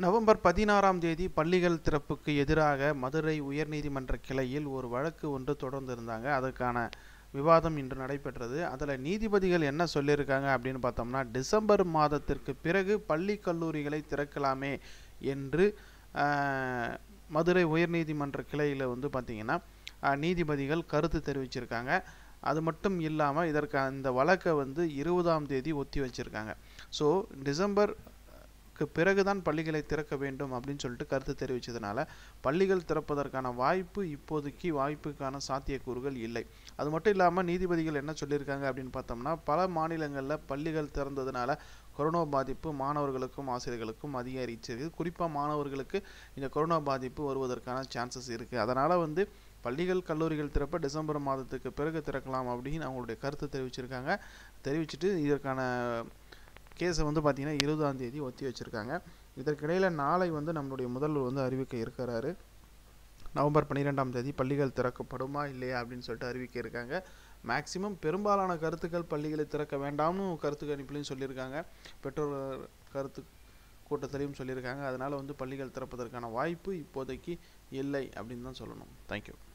November பதினாறாம் தேதி பள்ளிகள் திறப்புக்கு எதிராக மதுரை உயர்நீதிமன்ற கிளையில் ஒரு வழக்கு ஒன்று தொடர்ந்து இருந்தாங்க அதுக்கான விவாதம் இன்று நடைபெற்றது அதில் நீதிபதிகள் என்ன சொல்லியிருக்காங்க அப்படின்னு பார்த்தோம்னா டிசம்பர் மாதத்திற்கு பிறகு பள்ளி கல்லூரிகளை திறக்கலாமே என்று ஆஹ், மதுரை உயர்நீதிமன்ற கிளையில் வந்து பார்த்திங்கன்னா ஆஹ், நீதிபதிகள் கருத்து தெரிவிச்சிருக்காங்க அது மட்டும் இல்லாமல் இதற்கு அந்த வழக்கை வந்து இருபதாம் தேதி ஒத்தி வச்சிருக்காங்க ஸோ டிசம்பர் க்கு பிறகுதான் பள்ளிகளை திறக்க வேண்டும் அப்படின்னு சொல்லிட்டு கருத்து தெரிவித்ததுனால பள்ளிகள் திறப்பதற்கான வாய்ப்பு இப்போதைக்கு வாய்ப்புக்கான சாத்தியக்கூறுகள் இல்லை அது மட்டும் இல்லாமல் நீதிபதிகள் என்ன சொல்லியிருக்காங்க அப்படின்னு பார்த்தோம்னா பல மாநிலங்களில் பள்ளிகள் திறந்ததுனால கொரோனா பாதிப்பு மாணவர்களுக்கும் ஆசிரியர்களுக்கும் அதிகரிச்சிருக்கு குறிப்பாக மாணவர்களுக்கு இந்த கொரோனா பாதிப்பு வருவதற்கான சான்சஸ் இருக்குது அதனால் வந்து பள்ளிகள் கல்லூரிகள் திறப்ப டிசம்பர் மாதத்துக்கு பிறகு திறக்கலாம் அப்படின்னு அவங்களுடைய கருத்து தெரிவிச்சிருக்காங்க தெரிவிச்சிட்டு இதற்கான கேஸை வந்து பார்த்திங்கன்னா இருபதாம் தேதி ஒத்தி வச்சுருக்காங்க இதற்கிடையில் நாளை வந்து நம்மளுடைய முதல்வர் வந்து அறிவிக்க இருக்கிறாரு நவம்பர் பன்னிரெண்டாம் தேதி பள்ளிகள் திறக்கப்படுமா இல்லையா அப்படின்னு சொல்லிட்டு அறிவிக்க இருக்காங்க மேக்சிமம் பெரும்பாலான கருத்துக்கள் பள்ளிகளை திறக்க வேண்டாம்னு கருத்து கணிப்புலையும் சொல்லியிருக்காங்க பெற்றோர் கருத்து கூட்டத்திலையும் சொல்லியிருக்காங்க அதனால் வந்து பள்ளிகள் திறப்பதற்கான வாய்ப்பு இப்போதைக்கு இல்லை அப்படின்னு தான் சொல்லணும் தேங்க்யூ